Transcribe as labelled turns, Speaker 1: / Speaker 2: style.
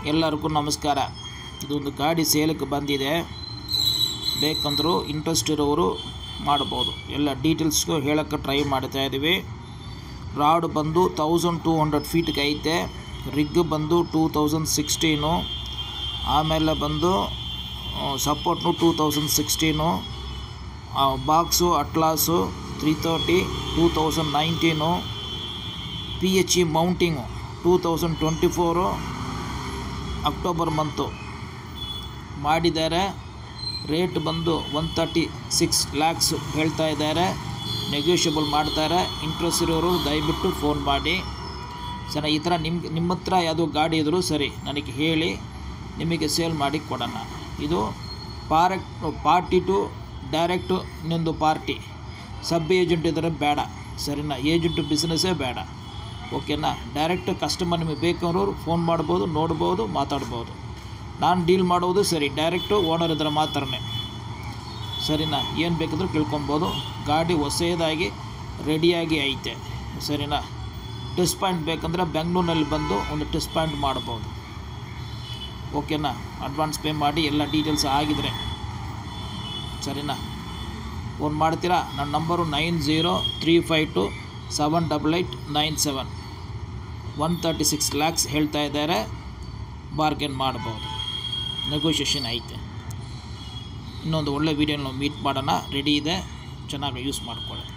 Speaker 1: ಎಲ್ಲರಿಗೂ ನಮಸ್ಕಾರ ಇದೊಂದು ಗಾಡಿ ಸೇಲಕ್ಕೆ ಬಂದಿದೆ ಬೇಕಂದರೂ ಇಂಟ್ರೆಸ್ಟ್ ಇರೋರು ಮಾಡ್ಬೋದು ಎಲ್ಲ ಡೀಟೇಲ್ಸ್ಗೂ ಹೇಳೋಕ್ಕೆ ಟ್ರೈ ಮಾಡ್ತಾ ಇದ್ದೀವಿ ರಾಡ್ ಬಂದು ತೌಸಂಡ್ ಟೂ ಹಂಡ್ರೆಡ್ ಫೀಟ್ಗೆ ಐತೆ ರಿಗ್ ಬಂದು ಟೂ ತೌಸಂಡ್ ಸಿಕ್ಸ್ಟೀನು ಆಮೇಲೆ ಬಂದು ಸಪೋರ್ಟ್ನು two thousand sixteen box atlas three thirty two thousand nineteen P H E mounting two thousand twenty four October month ಮಾಡಿದ್ದಾರೆ ರೇಟ್ ಬಂದು ಒನ್ ತರ್ಟಿ ಸಿಕ್ಸ್ ಲ್ಯಾಕ್ಸ್ ಹೇಳ್ತಾ ಇದ್ದಾರೆ ನೆಗೋಷಿಯಬಲ್ ಮಾಡ್ತಾರೆ ಇಂಟ್ರೆಸ್ಟ್ ಇರೋರು ದಯವಿಟ್ಟು ಫೋನ್ ಮಾಡಿ ಸರ್ ಈ ಥರ ನಿಮ್ಮ ನಿಮ್ಮ ಹತ್ರ ಯಾವುದೋ ಗಾಡಿ ಇದ್ದರೂ ಸರಿ ನನಗೆ ಹೇಳಿ ನಿಮಗೆ ಸೇಲ್ ಮಾಡಿ ಕೊಡೋಣ ಇದು ಪಾರೆಕ್ಟ್ ಪಾರ್ಟಿ ಟು ಡೈರೆಕ್ಟು ಇನ್ನೊಂದು ಪಾರ್ಟಿ ಸಬ್ ಏಜೆಂಟ್ ಇದ್ದರೆ ಬೇಡ ಸರಿನಾ ಏಜೆಂಟು ಬಿಸ್ನೆಸ್ಸೇ ಬೇಡ ಓಕೆನಾ ಡೈರೆಕ್ಟ್ ಕಸ್ಟಮರ್ ನಿಮಗೆ ಬೇಕಂದ್ರವ್ರು ಫೋನ್ ಮಾಡ್ಬೋದು ನೋಡ್ಬೋದು ಮಾತಾಡ್ಬೋದು ನಾನು ಡೀಲ್ ಮಾಡೋದು ಸರಿ ಡೈರೆಕ್ಟು ಓನರ್ ಇದ್ರೆ ಮಾತ್ರನೇ ಸರಿನಾ ಏನು ಬೇಕಂದ್ರೂ ಕೇಳ್ಕೊಬೋದು ಗಾಡಿ ಹೊಸದಾಗಿ ರೆಡಿಯಾಗಿ ಐತೆ ಸರಿನಾ ಟೆಸ್ಟ್ ಪಾಯಿಂಟ್ ಬೇಕಂದ್ರೆ ಬೆಂಗಳೂರಿನಲ್ಲಿ ಬಂದು ಒಂದು ಟೆಸ್ಟ್ ಪಾಯಿಂಟ್ ಮಾಡ್ಬೋದು ಓಕೆನಾ ಅಡ್ವಾನ್ಸ್ ಪೇ ಮಾಡಿ ಎಲ್ಲ ಡೀಟೇಲ್ಸ್ ಆಗಿದ್ರೆ ಸರಿನಾ ಫೋನ್ ಮಾಡ್ತೀರಾ ನನ್ನ number nine zero three five two seven double eight nine seven one thirty six lakhs ಹೇಳ್ತಾ ಇದ್ದಾರೆ ಬಾರ್ಗೇನ್ ಮಾಡ್ಬೋದು ನೆಗೋಷಿಯೇಷನ್ ಐತೆ ಇನ್ನೊಂದು ಒಳ್ಳೆ ವೀಡಿಯೋನ ನಾವು ಮೀಟ್ ಮಾಡೋಣ ರೆಡಿ ಇದೆ ಚೆನ್ನಾಗಿ ಯೂಸ್ ಮಾಡ್ಕೊಳ್ಳಿ